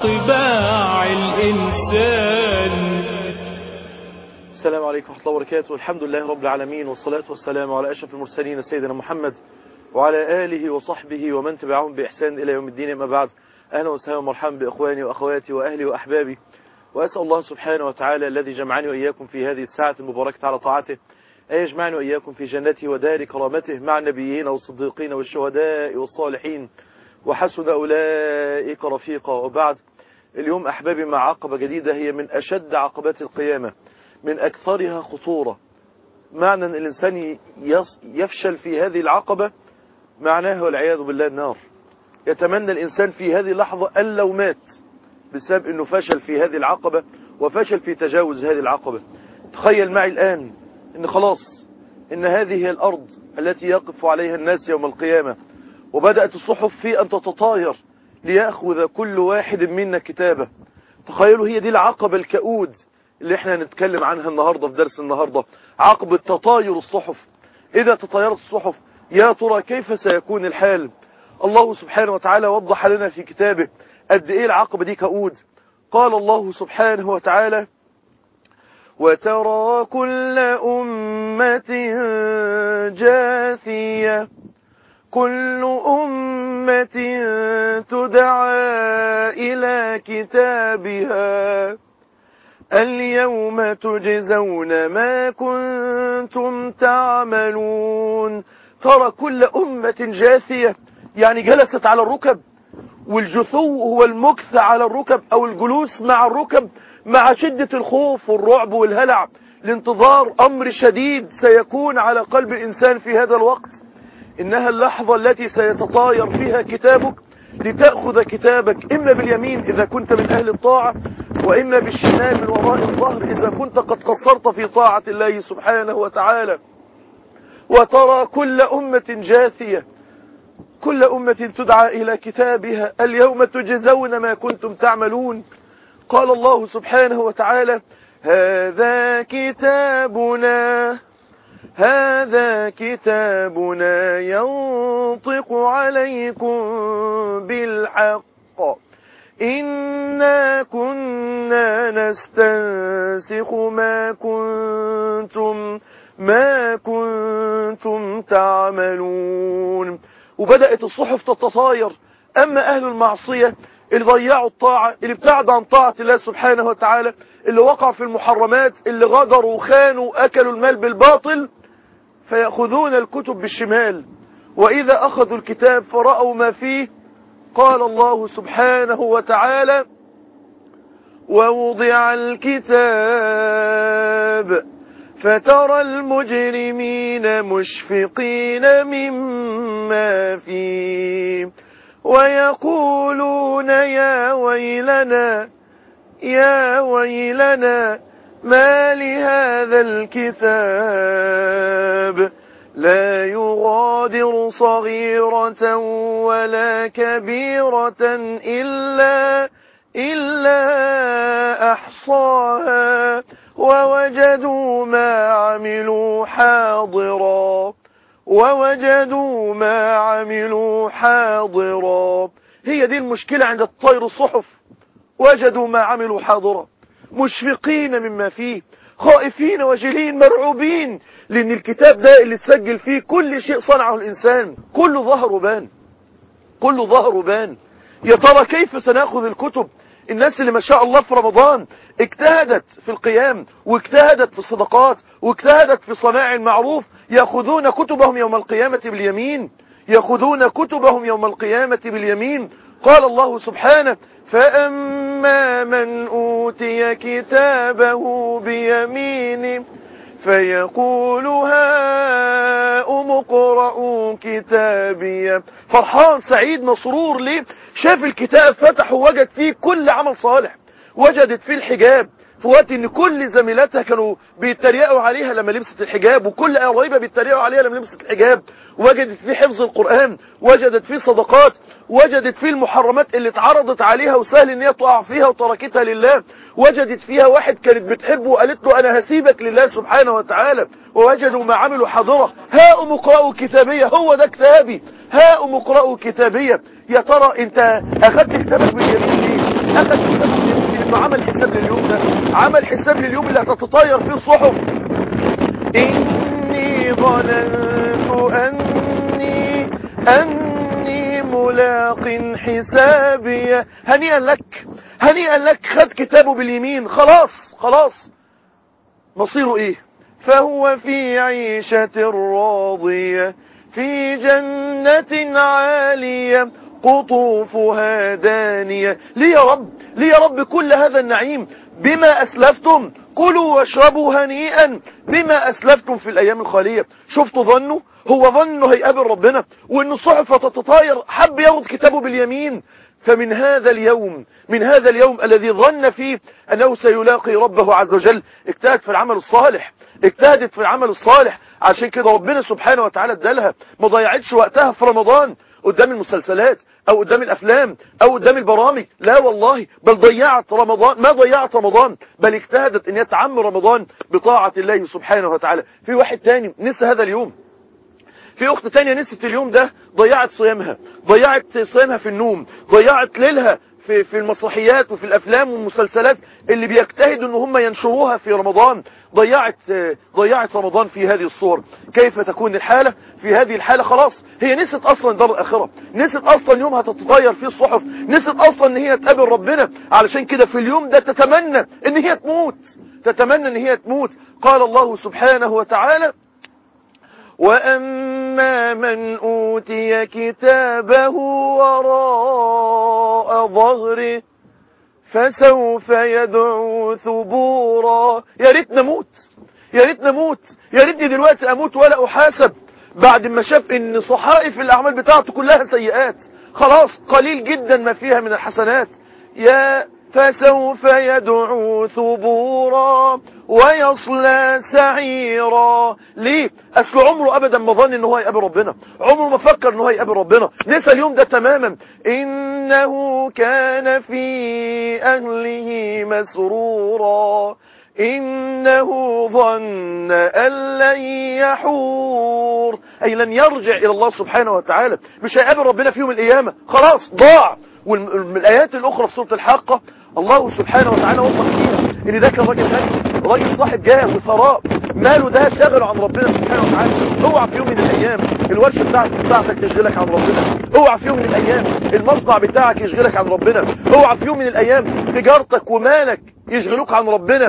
طباع الإنسان السلام عليكم ورحمة الله وبركاته الحمد لله رب العالمين والصلاة والسلام على أشرف المرسلين سيدنا محمد وعلى آله وصحبه ومن تبعهم بإحسان إلى يوم الدين أما بعد أهلا وسهلا ومرحبا بإخواني وأخواتي وأهلي وأحبابي وأسأل الله سبحانه وتعالى الذي جمعني وإياكم في هذه الساعة المباركة على طاعته أن يجمعني وإياكم في جنته ودار كرامته مع النبيين والصديقين والشهداء والصالحين وحسن أولئك رفيقا وبعد اليوم أحبابي مع عقبة جديدة هي من أشد عقبات القيامة من أكثرها خطورة معنى أن الإنسان يفشل في هذه العقبة معناه والعياذ بالله النار يتمنى الإنسان في هذه اللحظة أن لو مات بسبب أنه فشل في هذه العقبة وفشل في تجاوز هذه العقبة تخيل معي الآن أن خلاص أن هذه هي الأرض التي يقف عليها الناس يوم القيامة وبدأت الصحف في أن تتطاير ليأخذ كل واحد منا كتابه تخيلوا هي دي العقبة الكؤود اللي احنا هنتكلم عنها النهاردة في درس النهاردة عقبة تطاير الصحف إذا تطايرت الصحف يا ترى كيف سيكون الحال الله سبحانه وتعالى وضح لنا في كتابه قد ايه العقبة دي كؤود قال الله سبحانه وتعالى وترى كل أمة جاثية كل أمة تدعى إلى كتابها اليوم تجزون ما كنتم تعملون ترى كل أمة جاثية يعني جلست على الركب والجثو هو المكث على الركب أو الجلوس مع الركب مع شدة الخوف والرعب والهلع لانتظار أمر شديد سيكون على قلب الإنسان في هذا الوقت إنها اللحظة التي سيتطاير فيها كتابك لتأخذ كتابك إما باليمين إذا كنت من أهل الطاعة وإما بالشمال من وراء الظهر إذا كنت قد قصرت في طاعة الله سبحانه وتعالى وترى كل أمة جاثية كل أمة تدعى إلى كتابها اليوم تجزون ما كنتم تعملون قال الله سبحانه وتعالى هذا كتابنا هذا كتابنا ينطق عليكم بالحق إنا كنا نستنسخ ما كنتم ما كنتم تعملون وبدأت الصحف تتطاير أما أهل المعصية اللي ضيعوا الطاعة اللي ابتعدوا عن طاعة الله سبحانه وتعالى اللي وقع في المحرمات اللي غدروا وخانوا أكلوا المال بالباطل فيأخذون الكتب بالشمال وإذا أخذوا الكتاب فرأوا ما فيه قال الله سبحانه وتعالى ووضع الكتاب فترى المجرمين مشفقين مما فيه ويقولون يا ويلنا يا ويلنا ما لهذا الكتاب لا يغادر صغيرة ولا كبيرة إلا إلا أحصاها ووجدوا ما عملوا حاضرا ووجدوا ما عملوا حاضرا هي دي المشكلة عند الطير الصحف وجدوا ما عملوا حاضرا مشفقين مما فيه خائفين وجلين مرعوبين لأن الكتاب ده اللي تسجل فيه كل شيء صنعه الإنسان كله ظهر وبان كله ظهر وبان يا ترى كيف سنأخذ الكتب الناس اللي ما شاء الله في رمضان اجتهدت في القيام واجتهدت في الصدقات واجتهدت في صناع المعروف يأخذون كتبهم يوم القيامة باليمين يأخذون كتبهم يوم القيامة باليمين قال الله سبحانه فأما من أوتي كتابه بيمينه فيقول هاؤم اقرءوا كتابي فرحان سعيد مسرور ليه شاف الكتاب فتح ووجد فيه كل عمل صالح وجدت فيه الحجاب في وقت ان كل زميلاتها كانوا بيتريقوا عليها لما لبست الحجاب وكل قرايبها بيتريقوا عليها لما لبست الحجاب وجدت فيه حفظ القرآن وجدت فيه صدقات وجدت فيه المحرمات اللي اتعرضت عليها وسهل ان هي تقع فيها وتركتها لله وجدت فيها واحد كانت بتحبه وقالت له انا هسيبك لله سبحانه وتعالى ووجدوا ما عملوا حاضرة هاؤم اقرأوا كتابية هو ده كتابي هاؤم اقرأوا كتابية يا ترى انت اخدت كتابك باليمين ليه اخذ كتابه بيمينه انه عمل حساب لليوم ده عمل حساب لليوم اللي هتتطاير فيه الصحف إني ظننت أني أني ملاق حسابي هنيئا لك هنيئا لك خد كتابه باليمين خلاص خلاص مصيره ايه فهو في عيشة راضية في جنة عالية قطوفها دانية ليه يا رب ليه يا رب كل هذا النعيم بما أسلفتم كلوا واشربوا هنيئا بما أسلفتم في الأيام الخالية شفتوا ظنه هو ظن انه هيقابل ربنا وان الصحف هتتطاير حب ياخد كتابه باليمين فمن هذا اليوم من هذا اليوم الذي ظن فيه أنه سيلاقي ربه عز وجل اجتهد في العمل الصالح اجتهدت في العمل الصالح عشان كده ربنا سبحانه وتعالى ادالها ما ضيعتش وقتها في رمضان قدام المسلسلات او قدام الافلام او قدام البرامج لا والله بل ضيعت رمضان ما ضيعت رمضان بل اجتهدت ان يتعمر رمضان بطاعة الله سبحانه وتعالى في واحد تاني نسى هذا اليوم في اخت تانية نسيت اليوم ده ضيعت صيامها ضيعت صيامها في النوم ضيعت ليلها في في المسرحيات وفي الافلام والمسلسلات اللي بيجتهدوا ان هم ينشروها في رمضان ضيعت ضيعت رمضان في هذه الصور كيف تكون الحالة في هذه الحالة خلاص هي نسيت اصلا دار الاخرة نسيت اصلا يوم هتتغير فيه الصحف نسيت اصلا ان هي تقابل ربنا علشان كده في اليوم ده تتمنى ان هي تموت تتمنى ان هي تموت قال الله سبحانه وتعالى وأما من أوتي كتابه وراء ظهره فسوف يدعو ثبورا يا ريت نموت يا ريت نموت يا ريتني دلوقتي أموت ولا أحاسب بعد ما شاف ان صحائف الأعمال بتاعته كلها سيئات خلاص قليل جدا ما فيها من الحسنات يا فسوف يدعو ثبورا ويصلى سعيرا ليه اصل عمره ابدا ما ظن ان هو هيقابل ربنا عمره ما فكر ان هو هيقابل ربنا نسى اليوم ده تماما انه كان في اهله مسرورا إنه ظن أن لن يحور أي لن يرجع إلى الله سبحانه وتعالى مش هيقابل ربنا في يوم القيامة خلاص ضاع والآيات الأخرى في سورة الحاقة الله سبحانه وتعالى وضح فيها إن ده كان راجل غني راجل صاحب جاه وثراء ماله ده شغله عن ربنا سبحانه وتعالى اوعى في يوم من الأيام الورشة بتاعتك بتاعتك تشغلك عن ربنا اوعى في يوم من الأيام المصنع بتاعك يشغلك عن ربنا اوعى في يوم من الأيام تجارتك ومالك يشغلوك عن ربنا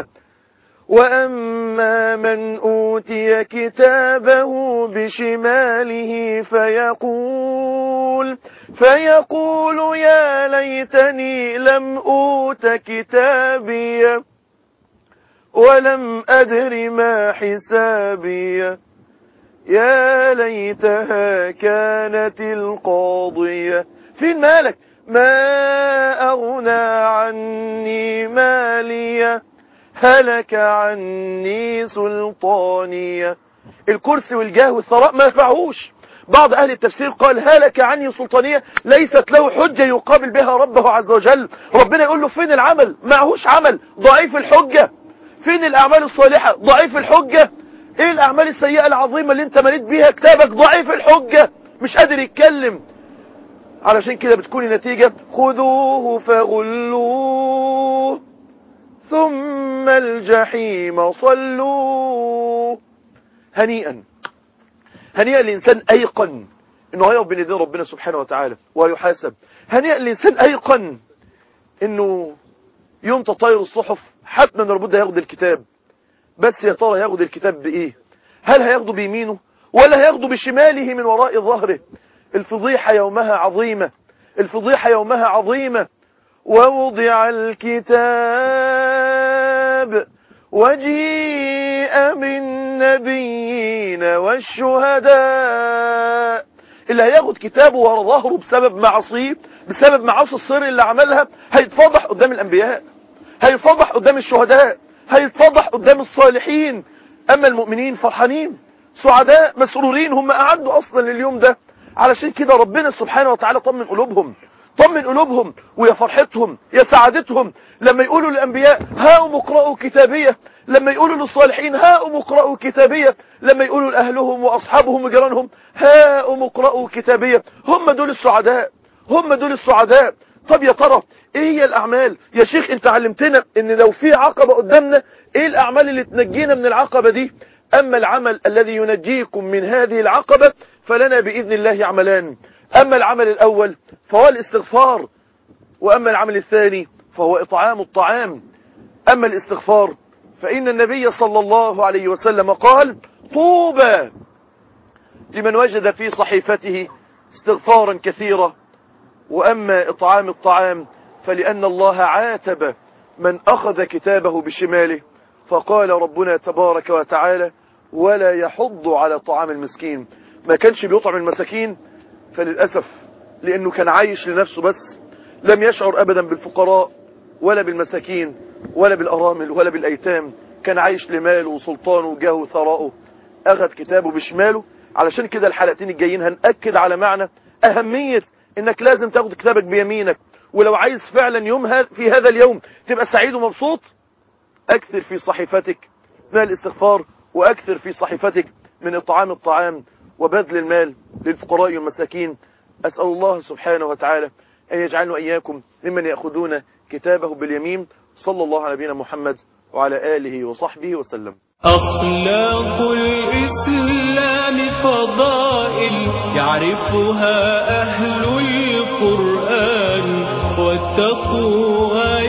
وأما من أوتي كتابه بشماله فيقول فيقول يا ليتني لم أوت كتابي ولم أدر ما حسابي يا ليتها كانت القاضية فين مالك ما أغنى عني ماليه هلك عني سلطانية الكرسي والجاه والثراء ما ينفعوش بعض أهل التفسير قال هلك عني سلطانية ليست له حجة يقابل بها ربه عز وجل ربنا يقول له فين العمل معهوش عمل ضعيف الحجة فين الأعمال الصالحة ضعيف الحجة ايه الأعمال السيئة العظيمة اللي انت مليت بيها كتابك ضعيف الحجة مش قادر يتكلم علشان كده بتكون النتيجة خذوه فغلوه ثم الجحيم صلوه هنيئا هنيئا الإنسان أيقن إنه هيقف بين يدين ربنا سبحانه وتعالى ويحاسب هنيئا الإنسان أيقن إنه يوم تطاير الصحف حتما لابد هياخد الكتاب بس يا ترى هياخد الكتاب بإيه هل هياخده بيمينه ولا هياخده بشماله من وراء ظهره الفضيحة يومها عظيمة الفضيحة يومها عظيمة ووضع الكتاب وجيء بالنبيين والشهداء اللي هياخد كتابه ورا ظهره بسبب معصيه بسبب معاصي السر اللي عملها هيتفضح قدام الأنبياء هيتفضح قدام الشهداء هيتفضح قدام الصالحين أما المؤمنين فرحانين سعداء مسرورين هم أعدوا أصلا لليوم ده علشان كده ربنا سبحانه وتعالى طمن قلوبهم طمن قلوبهم ويا فرحتهم يا سعادتهم لما يقولوا للأنبياء هاؤم اقرأوا كتابية لما يقولوا للصالحين هاؤم اقرأوا كتابية لما يقولوا لأهلهم وأصحابهم وجيرانهم هاؤم اقرأوا كتابية هم دول السعداء هم دول السعداء طب يا ترى ايه هي الاعمال يا شيخ انت علمتنا ان لو في عقبة قدامنا ايه الاعمال اللي تنجينا من العقبة دي اما العمل الذي ينجيكم من هذه العقبة فلنا باذن الله عملان اما العمل الاول فهو الاستغفار واما العمل الثاني فهو اطعام الطعام اما الاستغفار فان النبي صلى الله عليه وسلم قال طوبى لمن وجد في صحيفته استغفارا كثيرا وأما إطعام الطعام فلأن الله عاتب من أخذ كتابه بشماله فقال ربنا تبارك وتعالى ولا يحض على طعام المسكين ما كانش بيطعم المساكين فللأسف لأنه كان عايش لنفسه بس لم يشعر أبدا بالفقراء ولا بالمساكين ولا بالأرامل ولا بالأيتام كان عايش لماله وسلطانه وجاهه وثراءه أخذ كتابه بشماله علشان كده الحلقتين الجايين هنأكد على معنى أهمية إنك لازم تاخد كتابك بيمينك ولو عايز فعلا يوم ها في هذا اليوم تبقى سعيد ومبسوط أكثر في صحيفتك من الاستغفار وأكثر في صحيفتك من إطعام الطعام وبذل المال للفقراء والمساكين أسأل الله سبحانه وتعالى أن يجعلنا وإياكم ممن يأخذون كتابه باليمين صلى الله على نبينا محمد وعلى آله وصحبه وسلم أخلاق الإسلام فضائل يعرفها أهل القرآن والتقوى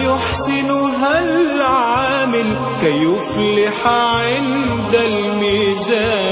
يحسنها العامل كي يفلح عند الميزان